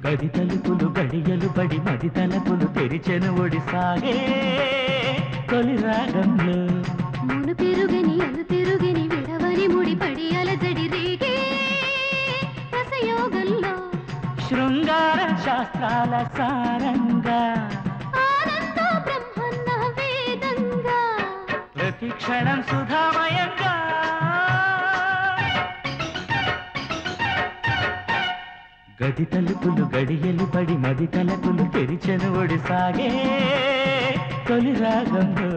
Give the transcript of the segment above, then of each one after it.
గది తలుపులు గడియలు పడి మది తలుపులు తెరిచెను ఒడిసాగే తొలి రాగంలో మును పెరుగని అను పెరుగని విడవని ముడిపడి అలజడి రేగే రసయోగంలో శృంగార శాస్త్రాల సారంగా ఆనంద బ్రహ్మన్న వేదంగా ప్రతి క్షణం సుధామయంగా గది తలుపులు గడియలు పడి మది తలుపులు తెరిచెను ఒడిసాగే తొలి రాగంలో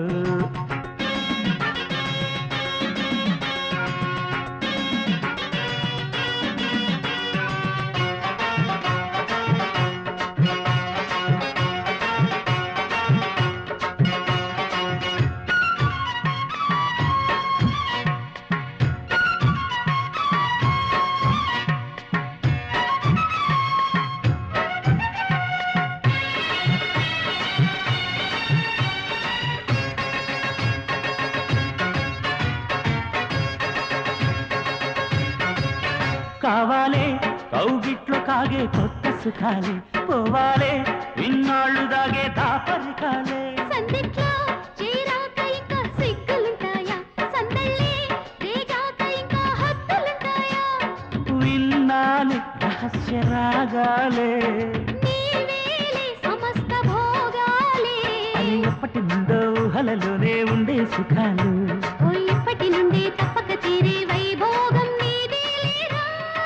కావాలే కౌగిట్లు కాగే కొత్త సుఖాలే పోవాలే ఇన్నాళ్ళు దాగే దాపరికాలే సందిట్లో చేరాక ఇంకా సిగ్గులుంటాయా సందళ్ళే రేగాక ఇంకా హద్దులుంటాయా విన్నాలి రహస్య రాగాలే నీవేలే సమస్త భోగాలే అది ఎప్పటి నుండో ఊహలలోనే ఉండే సుఖాలు ఓ ఇప్పటి నుండి తప్పక తీరే వైభోగం నీదే లేరా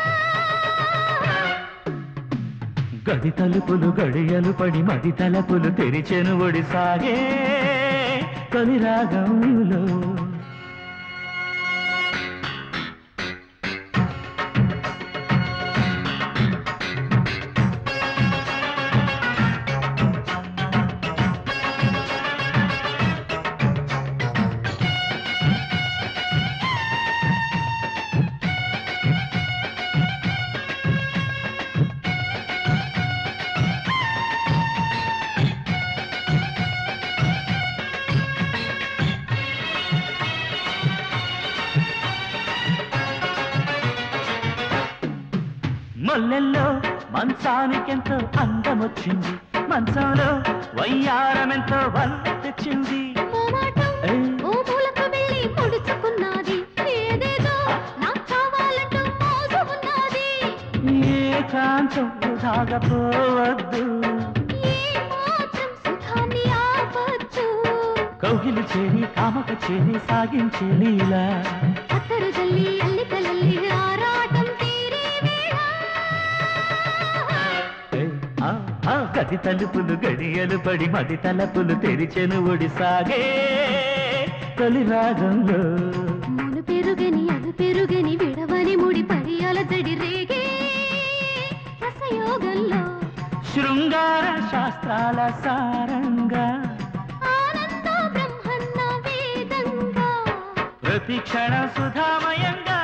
గది తలుపులు గడియలు పడి మది తలుపులు తెరిచెను ఒడిసాగే తొలి రాగంలో మొల్లెల్లో మంచానికెంతో అందమొచ్చింది మంచంలో వయ్యారమెంతో వల్ల తెచ్చింది మోమాటం ఏయ్. ఓ మూలకు వెళ్ళి ముడుచుకున్నది ఏదేదో నాకు కావాలంటూ మోజు ఉన్నది ఏకాంతం సాగపోవద్దు ఏ మాత్రం సుఖాన్ని ఆపచ్చు కౌగిలి చేరి కామక చేరి సాగించే లీలా అత్తరు జల్లి అల్లికలల్లి ఆరాటం తీరే వేళ ఏయ్, ఆ, ఆ, గది తలుపులు గడియలు పడి మది తలుపులు తెరిచెను ఒడిసాగే తొలి రాగంలో మును పెరుగని అను పెరుగని విడవని ముడి పడి అలజడి రేగే రసయోగంలో శృంగార శాస్త్రాల సారంగా ఆనంద బ్రహ్మన్న వేదంగా ప్రతి క్షణ సుధామయంగా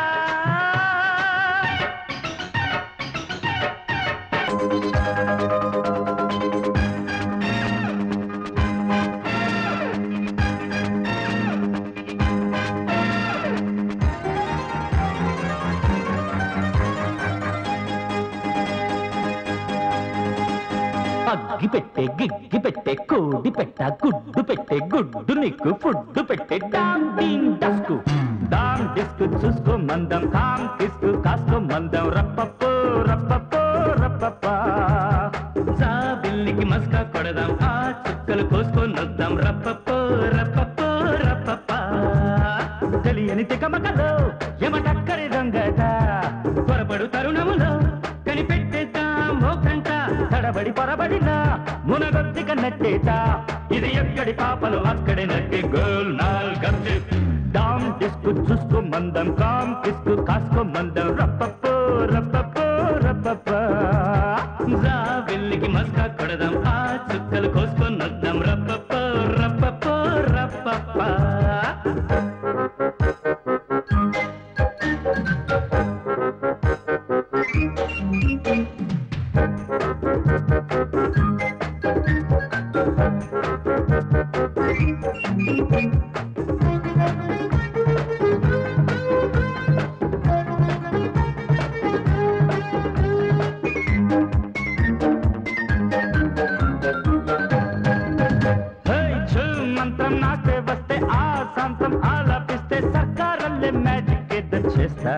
అగ్గి పెట్టే గిగ్గి పెట్టే కోడి పెట్ట గుడ్డు పెట్టే గుడ్డు నీకు ఫుడ్డు పెట్టే డామ్ డీమ్ డస్కు డామ్ డిస్కు చూసుకో మందం కామ్ కిస్కు కాసుకో మందం రప్పప్పో రప్పప్పో రప్పప్ప జా బిల్లికి మస్కా కొడదాం ఆ చుక్కలు కోసుకో నొద్దాం రప్పప్పో రప్పప్పో రప్పప్ప తెలియని తికమకలో ఎమటక్కరి దొంగట త్వరపడు తరుణములో కనిపెట్టేద్దాం ఓ కంట తడబడి పొరబడినా మునగొత్తి కన్నట్టేట ఇది ఎక్కడి పాపలు అక్కడే నట్టి గోల్ నాల్ గప్చి డామ్ డిస్కు చూసుకో మందం కామ్ కిస్కు కాసుకో మందం రప్పప్పో రప్పప్పో రప్పప్ప జా వెళ్ళికి మస్కా కొడదాం ఆ చుక్కలు కోసుకొని వద్దాం రప్పప్పో రప్పప్పో రప్పప్ప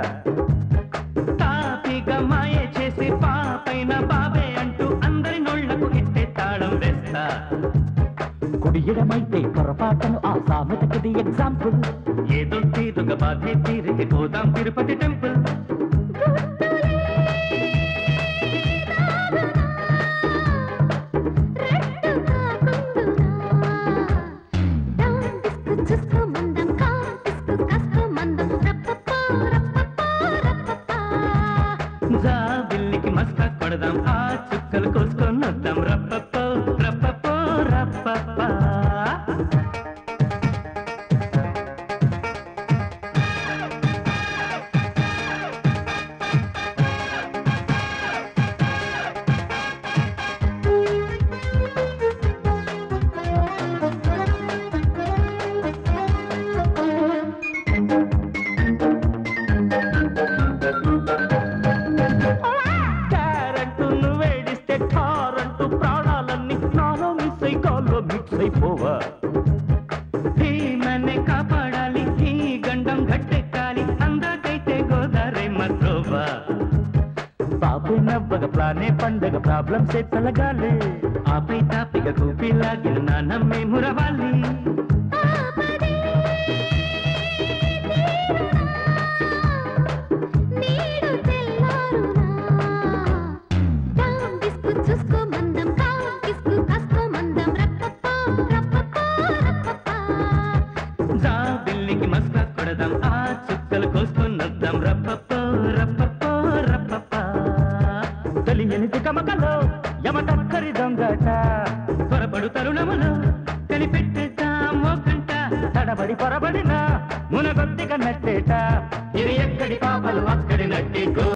తాపిగా మాయ చేసి పాపైన బాబే అంటూ అందరి నోళ్లకు ఇట్టే తాళం వేస్తా కుడియడమైతే పొరపాటును ఆ సామెతకిది ఎగ్జాంపుల్ ఏదో తీరుగా బాధే తీరికి పోదాం తిరుపతి టెంపుల్ జాబిల్లికి మస్కా కొడదాం ఆ చుక్కలు కోసుకొని వద్దాం రప్పప్పో రప్పప్పో రప్పప్పా క్యారెట్ నువ్వేడిస్తే ఠారంటూ ప్రాణాలన్నీ నాలో మిస్ అయి కాల్లో మిక్స్ అయిపోవా ధీమనే కాపాడాలి ఈ గండం గట్టెక్కాలి అందాకైతే గోదారే మర్రోవా బాబు నవ్వగ ప్లానే పండగ ప్రాబ్లమ్స్ తలగాలి ఆపై తాపిగ కూపిలాగిన నాన్నమ్మే మురవాలి చూసుకో మందం కాం కిస్కు కాస్కో మందం రప్పప్పా రప్పప్పా రప్పప్పా జాబిల్లికి మస్కా కొడదాం ఆ చుక్కలు కోసుకున్నద్దాం రప్పప్పో రప్పప్పో రప్పప్ప తెలియనిది కమకలో యమటక్కరి దొంగట త్వరపడు తరుణములో కనిపెట్టేద్దాం ఓ గంట తడబడి పొరబడిన మునగొత్తిగా నట్టేట ఇది ఎక్కడి పాపలు అక్కడి నట్టి గో